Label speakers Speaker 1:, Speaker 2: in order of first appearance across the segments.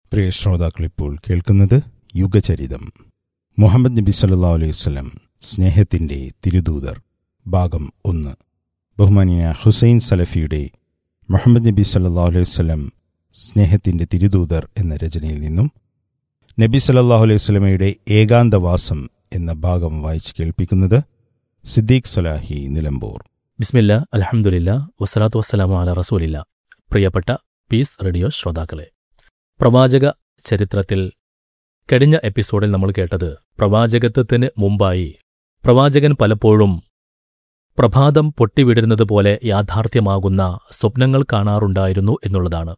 Speaker 1: പ്രിയ ശ്രോതാക്കളിപ്പോൾ കേൾക്കുന്നത് യുഗചരിതം മുഹമ്മദ് നബി സല്ലാ അലൈഹി വസല്ലം സ്നേഹത്തിന്റെ തിരുദൂതർ ഭാഗം ഒന്ന് ബഹുമാനിയ ഹുസൈൻ സലഫിയുടെ മുഹമ്മദ് നബി സല്ലാ അലൈഹി വസല്ലം സ്നേഹത്തിന്റെ തിരുദൂതർ എന്ന രചനയിൽ നിന്നും നബി സല്ലാഹു അലൈഹി വസല്ലമയുടെ ഏകാന്തവാസം എന്ന ഭാഗം വായിച്ച് കേൾപ്പിക്കുന്നത് സിദ്ദീഖ് സലാഹി നിലമ്പൂർ
Speaker 2: ബിസ്മില്ല അലഹമുല്ല വസ്സലാത്തു വസ്സലാമു അല റസൂലില്ല പ്രിയപ്പെട്ട പീസ് റേഡിയോ ശ്രോതാക്കളെ പ്രവാചക ചരിത്രത്തിൽ കഴിഞ്ഞ എപ്പിസോഡിൽ നമ്മൾ കേട്ടത് പ്രവാചകത്വത്തിന് മുമ്പായി പ്രവാചകൻ പലപ്പോഴും പ്രഭാതം പൊട്ടിവിടരുന്നത് പോലെ യാഥാർത്ഥ്യമാകുന്ന സ്വപ്നങ്ങൾ കാണാറുണ്ടായിരുന്നു എന്നുള്ളതാണ്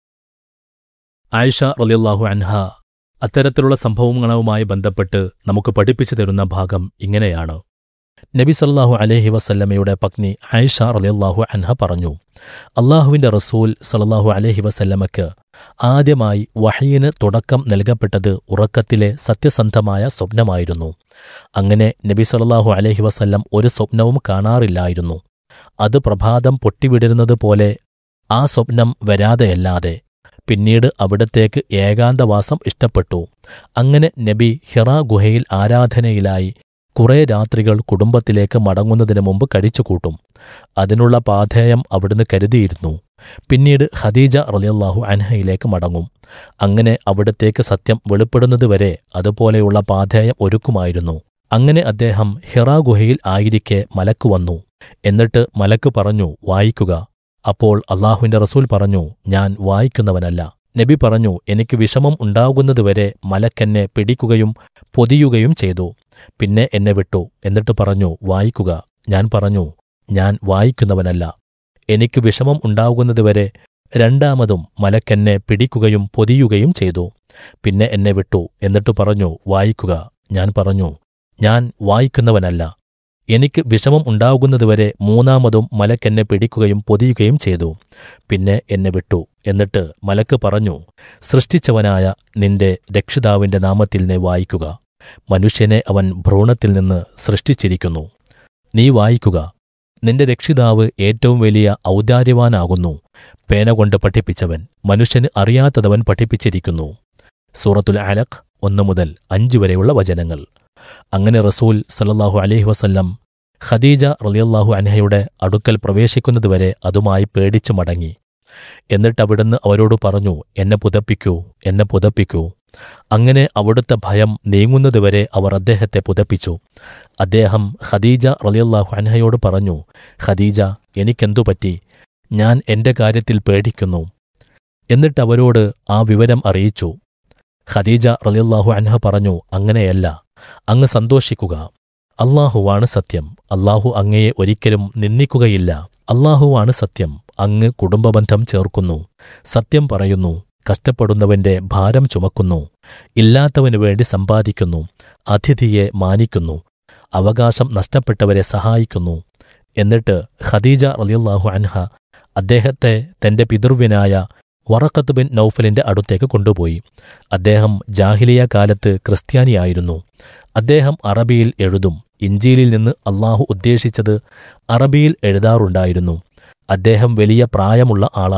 Speaker 2: ആയിഷ റലിയല്ലാഹു അൻഹ അത്തരത്തിലുള്ള സംഭവങ്ങളുമായി ബന്ധപ്പെട്ട് നമുക്ക് പഠിപ്പിച്ചു തരുന്ന ഭാഗം ഇങ്ങനെയാണ് നബി സല്ലാഹു അലഹി വസല്ലമയുടെ പത്നി ആയിഷ റലിയല്ലാഹു അൻഹ പറഞ്ഞു അള്ളാഹുവിന്റെ റസൂൽ സല്ലാഹു അലഹി വസല്ലമയ്ക്ക് ആദ്യമായി വഹയിന് തുടക്കം നൽകപ്പെട്ടത് ഉറക്കത്തിലെ സത്യസന്ധമായ സ്വപ്നമായിരുന്നു അങ്ങനെ നബി സല്ലാഹു അലഹി വസല്ലം ഒരു സ്വപ്നവും കാണാറില്ലായിരുന്നു അത് പ്രഭാതം പൊട്ടിവിടരുന്നത് പോലെ ആ സ്വപ്നം വരാതെയല്ലാതെ പിന്നീട് അവിടത്തേക്ക് ഏകാന്തവാസം ഇഷ്ടപ്പെട്ടു അങ്ങനെ നബി ഹിറ ഗുഹയിൽ ആരാധനയിലായി കുറേ രാത്രികൾ കുടുംബത്തിലേക്ക് മടങ്ങുന്നതിന് മുമ്പ് കഴിച്ചുകൂട്ടും അതിനുള്ള പാധേയം അവിടുന്ന് കരുതിയിരുന്നു പിന്നീട് ഖദീജ റലിയല്ലാഹു അൻഹയിലേക്ക് മടങ്ങും അങ്ങനെ അവിടത്തേക്ക് സത്യം വെളിപ്പെടുന്നതുവരെ അതുപോലെയുള്ള പാധേയം ഒരുക്കുമായിരുന്നു അങ്ങനെ അദ്ദേഹം ഹിറ ഗുഹയിൽ ആയിരിക്കെ മലക്ക് വന്നു എന്നിട്ട് മലക്ക് പറഞ്ഞു വായിക്കുക അപ്പോൾ അള്ളാഹുവിന്റെ റസൂൽ പറഞ്ഞു ഞാൻ വായിക്കുന്നവനല്ല നബി പറഞ്ഞു എനിക്ക് വിഷമം ഉണ്ടാകുന്നതുവരെ മലക്കെന്നെ പിടിക്കുകയും പൊതിയുകയും ചെയ്തു പിന്നെ എന്നെ വിട്ടു എന്നിട്ട് പറഞ്ഞു വായിക്കുക ഞാൻ പറഞ്ഞു ഞാൻ വായിക്കുന്നവനല്ല എനിക്ക് വിഷമം ഉണ്ടാകുന്നതുവരെ രണ്ടാമതും മലക്കെന്നെ പിടിക്കുകയും പൊതിയുകയും ചെയ്തു പിന്നെ എന്നെ വിട്ടു എന്നിട്ട് പറഞ്ഞു വായിക്കുക ഞാൻ പറഞ്ഞു ഞാൻ വായിക്കുന്നവനല്ല എനിക്ക് വിഷമം ഉണ്ടാകുന്നതുവരെ മൂന്നാമതും മലക്കെന്നെ പിടിക്കുകയും പൊതിയുകയും ചെയ്തു പിന്നെ എന്നെ വിട്ടു എന്നിട്ട് മലക്ക് പറഞ്ഞു സൃഷ്ടിച്ചവനായ നിന്റെ രക്ഷിതാവിന്റെ നാമത്തിൽ നീ വായിക്കുക മനുഷ്യനെ അവൻ ഭ്രൂണത്തിൽ നിന്ന് സൃഷ്ടിച്ചിരിക്കുന്നു നീ വായിക്കുക നിന്റെ രക്ഷിതാവ് ഏറ്റവും വലിയ ഔദാര്യവാനാകുന്നു പേന കൊണ്ട് പഠിപ്പിച്ചവൻ മനുഷ്യന് അറിയാത്തതവൻ പഠിപ്പിച്ചിരിക്കുന്നു സൂറത്തുൽ അലഖ് ഒന്നു മുതൽ അഞ്ചു വരെയുള്ള വചനങ്ങൾ അങ്ങനെ റസൂൽ സല്ലാഹു അലഹി വസല്ലം ഖദീജ റലിയല്ലാഹു അൻഹയുടെ അടുക്കൽ പ്രവേശിക്കുന്നതുവരെ അതുമായി പേടിച്ചു മടങ്ങി എന്നിട്ട് അവിടുന്ന് അവരോട് പറഞ്ഞു എന്നെ പുതപ്പിക്കൂ എന്നെ പുതപ്പിക്കൂ അങ്ങനെ അവിടുത്തെ ഭയം നീങ്ങുന്നതുവരെ അവർ അദ്ദേഹത്തെ പുതപ്പിച്ചു അദ്ദേഹം ഖദീജ റലിയല്ലാഹു അൻഹയോട് പറഞ്ഞു ഖദീജ എനിക്കെന്തു പറ്റി ഞാൻ എന്റെ കാര്യത്തിൽ പേടിക്കുന്നു എന്നിട്ട് അവരോട് ആ വിവരം അറിയിച്ചു ഖദീജ റലിയല്ലാഹു അൻഹ പറഞ്ഞു അങ്ങനെയല്ല അങ്ങ് സന്തോഷിക്കുക അള്ളാഹുവാണ് സത്യം അള്ളാഹു അങ്ങയെ ഒരിക്കലും നിന്ദിക്കുകയില്ല അള്ളാഹുവാണ് സത്യം അങ്ങ് കുടുംബബന്ധം ചേർക്കുന്നു സത്യം പറയുന്നു കഷ്ടപ്പെടുന്നവന്റെ ഭാരം ചുമക്കുന്നു ഇല്ലാത്തവനു വേണ്ടി സമ്പാദിക്കുന്നു അതിഥിയെ മാനിക്കുന്നു അവകാശം നഷ്ടപ്പെട്ടവരെ സഹായിക്കുന്നു എന്നിട്ട് ഖദീജ റലിയല്ലാഹു അൻഹ അദ്ദേഹത്തെ തന്റെ പിതൃവ്യനായ വറക്കത്ത് ബിൻ നൌഫലിന്റെ അടുത്തേക്ക് കൊണ്ടുപോയി അദ്ദേഹം ജാഹിലിയ കാലത്ത് ക്രിസ്ത്യാനിയായിരുന്നു അദ്ദേഹം അറബിയിൽ എഴുതും ഇഞ്ചിയിലിൽ നിന്ന് അള്ളാഹു ഉദ്ദേശിച്ചത് അറബിയിൽ എഴുതാറുണ്ടായിരുന്നു അദ്ദേഹം വലിയ പ്രായമുള്ള ആളാണ്